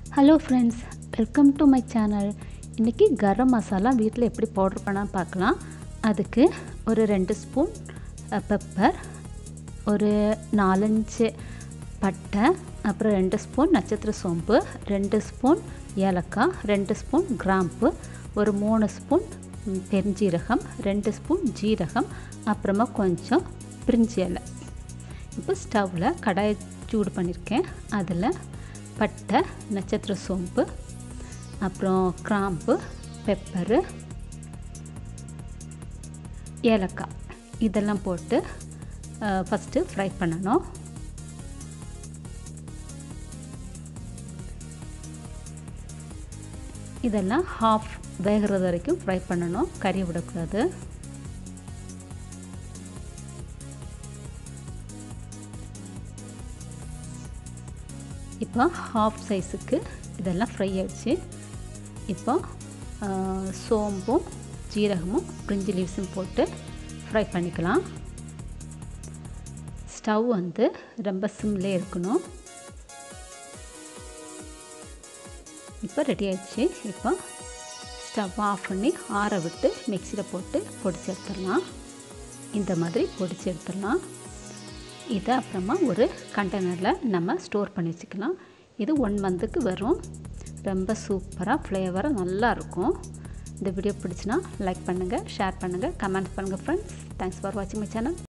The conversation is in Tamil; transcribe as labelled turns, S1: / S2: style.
S1: hello friends welcome to my channel இன்றைக்கி கரம் மசாலா வீட்டில் எப்படி பவுட்ரு பண்ணால் பார்க்கலாம் அதுக்கு ஒரு ரெண்டு ஸ்பூன் பெப்பர் ஒரு நாலஞ்சு பட்டை அப்புறம் ரெண்டு ஸ்பூன் நட்சத்திர சோம்பு ரெண்டு ஸ்பூன் ஏலக்காய் ரெண்டு ஸ்பூன் கிராம்பு ஒரு மூணு ஸ்பூன் பெருஞ்சீரகம் ரெண்டு ஸ்பூன் ஜீரகம் அப்புறமா கொஞ்சம் பிரிஞ்சி இலை இப்போ ஸ்டவ்வில் கடாயை சூடு பண்ணியிருக்கேன் அதில் பட்டை நட்சத்திர சோம்பு அப்புறம் கிராம்பு பெப்பரு ஏலக்காய் இதெல்லாம் போட்டு ஃபஸ்ட்டு ஃப்ரை பண்ணணும் இதெல்லாம் ஹாஃப் வேகிறது வரைக்கும் ஃப்ரை பண்ணணும் கறி விடக்கூடாது இப்போ ஹாஃப் சைஸுக்கு இதெல்லாம் ஃப்ரை ஆகிடுச்சு இப்போ சோம்பும் ஜீரகமும் பிரிஞ்சி லீவ்ஸும் போட்டு ஃப்ரை பண்ணிக்கலாம் ஸ்டவ் வந்து ரொம்ப சிம்லே இருக்கணும் இப்போ ரெடி ஆயிடுச்சு இப்போ ஸ்டவ் ஆஃப் பண்ணி ஆற விட்டு மிக்சியில் போட்டு பொடிச்சு எடுத்துடலாம் இந்த மாதிரி பொடிச்சு எடுத்துடலாம் இதை அப்புறமா ஒரு கண்டெய்னரில் நம்ம ஸ்டோர் பண்ணி வச்சுக்கலாம் இது ஒன் மந்த்துக்கு வரும் ரொம்ப சூப்பராக ஃப்ளேவராக நல்லாயிருக்கும் இந்த வீடியோ பிடிச்சினா லைக் பண்ணுங்கள் ஷேர் பண்ணுங்கள் கமெண்ட் பண்ணுங்கள் ஃப்ரெண்ட்ஸ் தேங்க்ஸ் ஃபார் வாட்சிங் மை சேனல்